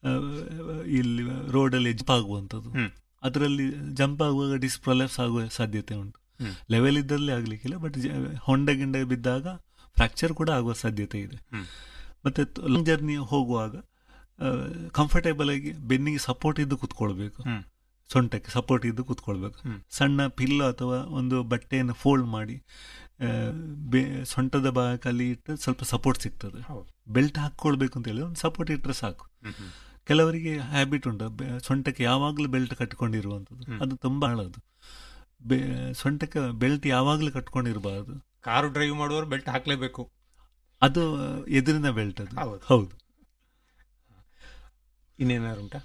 ಆ, ಇಲ್ಲಿ ರೋಡಲ್ಲಿ ಜಂಪ್ ಆಗುವಂಥದ್ದು ಹ್ಮ್. ಅದರಲ್ಲಿ ಜಂಪ್ ಆಗುವಾಗ ಡಿಸ್ಪ್ರೊಲೆಪ್ಸ್ ಆಗುವ ಸಾಧ್ಯತೆ ಉಂಟು ಹ್ಮ್. ಲೆವೆಲ್ ಇದ್ದಲ್ಲಿ ಆಗ್ಲಿಕ್ಕಿಲ್ಲ ಬಟ್ ಹೊಂಡ ಗಿಂಡ ಬಿದ್ದಾಗ ಫ್ರಾಕ್ಚರ್ ಕೂಡ ಆಗುವ ಸಾಧ್ಯತೆ ಇದೆ ಹ್ಮ್. ಮತ್ತೆ ಲಾಂಗ್ ಜರ್ನಿ ಹೋಗುವಾಗ ಕಂಫರ್ಟೇಬಲ್ ಆಗಿ ಬೆನ್ನಿಗೆ ಸಪೋರ್ಟ್ ಇದ್ದು ಕುತ್ಕೊಳ್ಬೇಕು ಹ್ಮ್. ಸೊಂಟಕ್ಕೆ ಸಪೋರ್ಟ್ ಇದ್ದು ಕುತ್ಕೊಳ್ಬೇಕು ಹ್ಮ್. ಸಣ್ಣ ಪಿಲ್ಲ ಅಥವಾ ಒಂದು ಬಟ್ಟೆಯನ್ನು ಫೋಲ್ಡ್ ಮಾಡಿ ಆ, ಬೆ- ಸೊಂಟದ ಭಾಗಕ್ಕಲ್ಲಿ ಇಟ್ಟು ಸ್ವಲ್ಪ ಸಪೋರ್ಟ್ ಸಿಗ್ತದೆ ಹೌದು. ಬೆಲ್ಟ್ ಹಾಕ್ಕೊಳ್ಬೇಕು ಅಂತ ಹೇಳಿ ಒಂದು ಸಪೋರ್ಟ್ ಇಟ್ಟರೆ ಸಾಕು ಹ್ಮ್, ಹ್ಮ್. ಕೆಲವರಿಗೆ ಹ್ಯಾಬಿಟ್ ಉಂಟು ಬೆ- ಸೊಂಟಕ್ಕೆ ಯಾವಾಗಲೂ ಬೆಲ್ಟ್ ಕಟ್ಕೊಂಡಿರುವಂಥದ್ದು ಹ್ಮ್. ಅದು ತುಂಬಾ ಹಳದು ಬೆ ಸೊಂಟಕ್ಕೆ ಬೆಲ್ಟ್ ಯಾವಾಗಲೂ ಕಟ್ಕೊಂಡಿರಬಾರ್ದು ಕಾರು ಡ್ರೈವ್ ಮಾಡುವವರು ಬೆಲ್ಟ್ ಹಾಕ್ಲೇಬೇಕು ಅದು ಎದುರಿನ ಬೆಲ್ಟ್ ಅದು ಹೌದು. ಹೌದು ಇನ್ನೇನಾರು ಉಂಟಾ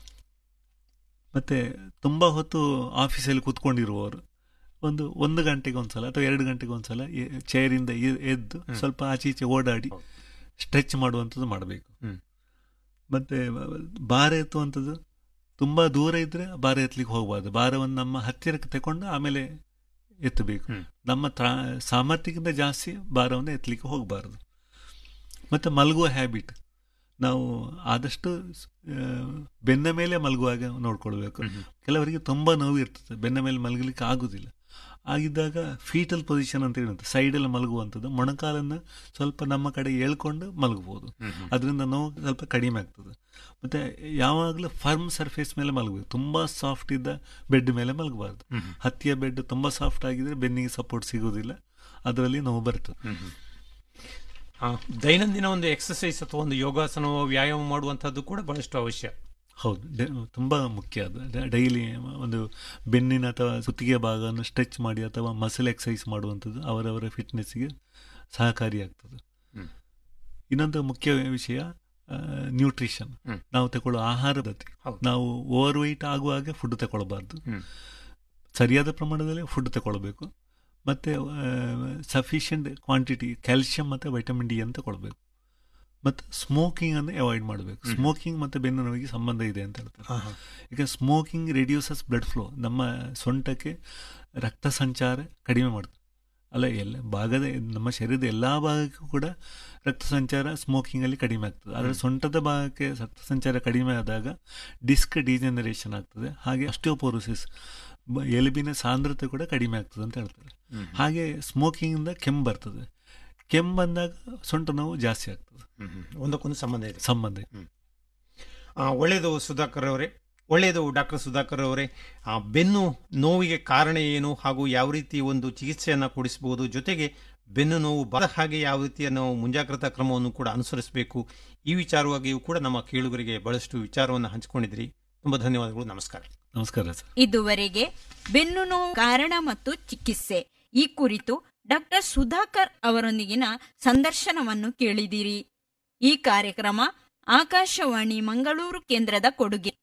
ಮತ್ತೆ ತುಂಬಾ ಹೊತ್ತು ಆಫೀಸಲ್ಲಿ ಕೂತ್ಕೊಂಡಿರುವವರು ಒಂದು ಒಂದು ಗಂಟೆಗೆ ಒಂದ್ಸಲ ಅಥವಾ ಎರಡು ಗಂಟೆಗೆ ಒಂದ್ಸಲ ಚೇರಿಂದ ಎದ್ದು ಹ್ಮ್. ಸ್ವಲ್ಪ ಆಚೆ ಈಚೆ ಓಡಾಡಿ ಹೌದು. ಸ್ಟ್ರೆಚ್ ಮಾಡುವಂಥದ್ದು ಮಾಡಬೇಕು ಹ್ಮ್. ಮತ್ತೆ ಭಾರ ಎತ್ತುವಂಥದ್ದು ತುಂಬಾ ದೂರ ಇದ್ರೆ ಭಾರ ಎತ್ತಲಿಕ್ಕೆ ಹೋಗಬಾರ್ದು ಭಾರವನ್ನು ನಮ್ಮ ಹತ್ತಿರಕ್ಕೆ ತಗೊಂಡು ಆಮೇಲೆ ಎತ್ತಬೇಕು ಹ್ಮ್. ನಮ್ಮ ತ್ರಾ ಸಾಮರ್ಥ್ಯಕ್ಕಿಂತ ಜಾಸ್ತಿ ಭಾರವನ್ನು ಎತ್ತಲಿಕ್ಕೆ ಹೋಗಬಾರ್ದು ಮತ್ತೆ ಮಲಗುವ ಹ್ಯಾಬಿಟ್ ನಾವು ಆದಷ್ಟು ಆ, ಬೆನ್ನ ಮೇಲೆ ಮಲಗುವಾಗ ನೋಡ್ಕೊಳ್ಬೇಕು ಹ್ಮ್, ಹ್ಮ್. ಕೆಲವರಿಗೆ ತುಂಬ ನೋವು ಇರ್ತದೆ ಬೆನ್ನ ಮೇಲೆ ಮಲಗಲಿಕ್ಕೆ ಆಗುದಿಲ್ಲ ಆಗಿದ್ದಾಗ ಫೀಟಲ್ ಪೊಸಿಷನ್ ಅಂತ ಹೇಳುತ್ತೆ ಸೈಡಲ್ಲಿ ಮಲಗುವಂಥದ್ದು ಮೊಣಕಾಲನ್ನು ಸ್ವಲ್ಪ ನಮ್ಮ ಕಡೆ ಎಳ್ಕೊಂಡು ಮಲಗಬಹುದು ಹ್ಮ್, ಹ್ಮ್. ಅದರಿಂದ ನೋವು ಸ್ವಲ್ಪ ಕಡಿಮೆ ಆಗ್ತದೆ ಮತ್ತೆ ಯಾವಾಗಲೂ ಫರ್ಮ್ ಸರ್ಫೇಸ್ ಮೇಲೆ ಮಲಗಬೇಕು ತುಂಬ ಸಾಫ್ಟ್ ಇದ್ದ ಬೆಡ್ ಮೇಲೆ ಮಲಗಬಾರ್ದು ಹ್ಮ್, ಹ್ಮ್. ಹತ್ತಿಯ ಬೆಡ್ ತುಂಬ ಸಾಫ್ಟ್ ಆಗಿದ್ರೆ ಬೆನ್ನಿಗೆ ಸಪೋರ್ಟ್ ಸಿಗೋದಿಲ್ಲ ಅದರಲ್ಲಿ ನೋವು ಬರ್ತದೆ ಹ್ಮ್, ಹ್ಮ್. ಆ, ದೈನಂದಿನ ಒಂದು ಎಕ್ಸಸೈಸ್ ಅಥವಾ ಒಂದು ಯೋಗಾಸನ ವ್ಯಾಯಾಮ ಮಾಡುವಂತಹದ್ದು ಕೂಡ ಬಹಳಷ್ಟು ಅವಶ್ಯ ಹೌದು ಡೆ- ತುಂಬ ಮುಖ್ಯ ಅದು ಡೈಲಿ ಒಂದು ಬೆನ್ನಿನ ಅಥವಾ ಕುತ್ತಿಗೆ ಭಾಗವನ್ನು ಸ್ಟ್ರೆಚ್ ಮಾಡಿ ಅಥವಾ ಮಸಲ್ ಎಕ್ಸಸೈಸ್ ಮಾಡುವಂಥದ್ದು ಅವರವರ ಫಿಟ್ನೆಸ್ಗೆ ಸಹಕಾರಿಯಾಗ್ತದೆ ಹ್ಮ್. ಇನ್ನೊಂದು ಮುಖ್ಯ ವಿಷಯ ನ್ಯೂಟ್ರಿಷನ್ ಹ್ಮ್. ನಾವು ತಗೊಳ್ಳೋ ಆಹಾರ ಪದ್ಧತಿ ಹೌದು. ನಾವು ಓವರ್ ವೆಯ್ಟ್ ಆಗುವಾಗ ಫುಡ್ ತಗೊಳ್ಬಾರ್ದು ಹ್ಮ್. ಸರಿಯಾದ ಪ್ರಮಾಣದಲ್ಲಿ ಫುಡ್ ತಗೊಳ್ಬೇಕು ಮತ್ತು ಸಫಿಷಿಯಂಟ್ ಕ್ವಾಂಟಿಟಿ ಕ್ಯಾಲ್ಸಿಯಂ ಮತ್ತು ವೈಟಮಿನ್ ಡಿ ಅಂತ ತಗೊಳ್ಬೇಕು ಮತ್ತು ಸ್ಮೋಕಿಂಗ್ ಅನ್ನು ಅವಾಯ್ಡ್ ಮಾಡಬೇಕು ಹ್ಮ್. ಸ್ಮೋಕಿಂಗ್ ಮತ್ತು ಬೆನ್ನು ನೋವಿಗೆ ಸಂಬಂಧ ಇದೆ ಅಂತ ಹೇಳ್ತಾರೆ ಹಾ, ಹಾ. ಈಗ ಸ್ಮೋಕಿಂಗ್ ರೆಡ್ಯೂಸಸ್ ಬ್ಲಡ್ ಫ್ಲೋ ನಮ್ಮ ಸೊಂಟಕ್ಕೆ ರಕ್ತ ಸಂಚಾರ ಕಡಿಮೆ ಮಾಡ್ತದೆ ಅಲ್ಲ ಎಲ್ಲ ಭಾಗದ ನಮ್ಮ ಶರೀರದ ಎಲ್ಲ ಭಾಗಕ್ಕೂ ಕೂಡ ರಕ್ತ ಸಂಚಾರ ಸ್ಮೋಕಿಂಗಲ್ಲಿ ಕಡಿಮೆ ಆಗ್ತದೆ ಆದರೆ ಸೊಂಟದ ಭಾಗಕ್ಕೆ ರಕ್ತ ಸಂಚಾರ ಕಡಿಮೆ ಆದಾಗ ಡಿಸ್ಕ್ ಡಿಜನರೇಷನ್ ಆಗ್ತದೆ ಹಾಗೆ ಅಸ್ಟಿಯೋಪೋರೋಸಿಸ್ ಎಲುಬಿನ ಸಾಂದ್ರತೆ ಕೂಡ ಕಡಿಮೆ ಆಗ್ತದೆ ಅಂತ ಹೇಳ್ತಾರೆ ಹ್ಮ್, ಹಾಗೆ ಸ್ಮೋಕಿಂಗಿಂದ ಕೆಮ್ಮು ಬರ್ತದೆ ಕೆಮ್ಮು ಬಂದಾಗ ಸೊಂಟ ನೋವು ಜಾಸ್ತಿ ಆಗ್ತದೆ ಹ್ಮ್, ಹ್ಮ್. ಒಂದಕ್ಕೊಂದು ಸಂಬಂಧ ಇದೆ ಸಂಬಂಧ ಆ, ಒಳ್ಳೆಯದು ಸುಧಾಕರ್ ಅವರೇ ಒಳ್ಳೆಯದು ಡಾಕ್ಟರ್ ಸುಧಾಕರ್ ಅವರೇ ಆ, ಬೆನ್ನು ನೋವಿಗೆ ಕಾರಣ ಏನು ಹಾಗೂ ಯಾವ ರೀತಿ ಒಂದು ಚಿಕಿತ್ಸೆಯನ್ನು ಕೊಡಿಸಬಹುದು ಜೊತೆಗೆ ಬೆನ್ನು ನೋವು ಬರ ಹಾಗೆ ಯಾವ ರೀತಿಯ ನಾವು ಮುಂಜಾಗ್ರತಾ ಕ್ರಮವನ್ನು ಕೂಡ ಅನುಸರಿಸಬೇಕು ಈ ವಿಚಾರವಾಗಿಯೂ ಕೂಡ ನಮ್ಮ ಕೇಳುಗರಿಗೆ ಬಹಳಷ್ಟು ವಿಚಾರವನ್ನು ಹಂಚಿಕೊಂಡಿದ್ರಿ ತುಂಬ ಧನ್ಯವಾದಗಳು ನಮಸ್ಕಾರ ನಮಸ್ಕಾರ ಸರ್ ಇದುವರೆಗೆ ಬೆನ್ನು ನೋವು ಕಾರಣ ಮತ್ತು ಚಿಕಿತ್ಸೆ ಈ ಕುರಿತು ಡಾಕ್ಟರ್ ಸುಧಾಕರ್ ಅವರೊಂದಿಗಿನ ಸಂದರ್ಶನವನ್ನು ಕೇಳಿದಿರಿ ಈ ಕಾರ್ಯಕ್ರಮ ಆಕಾಶವಾಣಿ ಮಂಗಳೂರು ಕೇಂದ್ರದ ಕೊಡುಗೆ